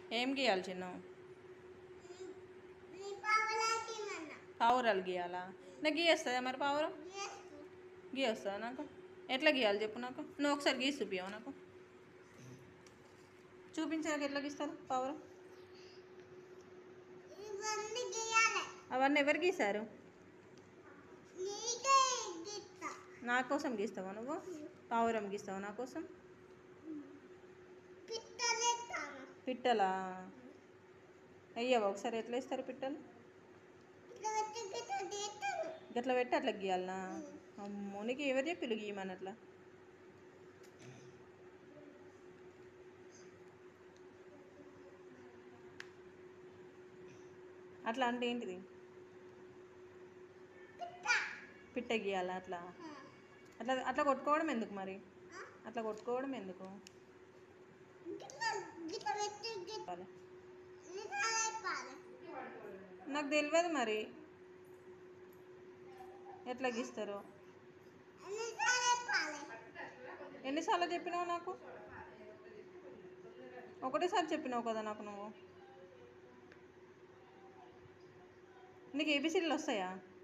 ఏం గీయాలి చిన్న నీ పావలాకిమన్న పావురాలు గీయాలా నాకు గీయేస్తుందా మరి పావురం చేస్తూ గీయొస్తుందా నాకు ఎట్లా గీయాలి చెప్పు నాకు నువ్వు ఒకసారి గీసి చూపించావు నాకు చూపించాక ఎట్లా గీస్తారు పావురం ఇవన్నీ గీయాలి అవన్నీ ఎవరు గీశారు నీకే గీస్తా నా కోసం గీస్తావా నువ్వు పావురం గీస్తావా నా కోసం పిట్టలేస్తాను పిట్టలా అయ్యవా ఒకసారి ఎట్లా ఇస్తారు పిట్టలు ఇట్లా పెట్టి గిట్ట గీస్తాను గట్లా పెట్టి అట్లా గీయాలనా అమ్మో నీకు ఎవరు చెప్పిలు గీయమని అట్లా అట్లా అంటే ఏంటిది పిట్ట పిట్ట గీయాలా అట్లా ఆ. అట్లా అట్లా కొట్టుకోవడం ఎందుకు మరి ఆ? అట్లా కొట్టుకోవడం ఎందుకు గిట్ల గిట్ల పెట్టి గిట్ట చెప్పాలి. నిజాలేపాలి నాకు తెలియదు మరి ఎట్లా గీస్తారో నిజాలేపాలి ఎన్నిసార్లు చెప్పినావు నాకు ఒకటేసారి చెప్పినావు కదా నాకు నువ్వు నీకు ఏబిసిడీలు వస్తాయా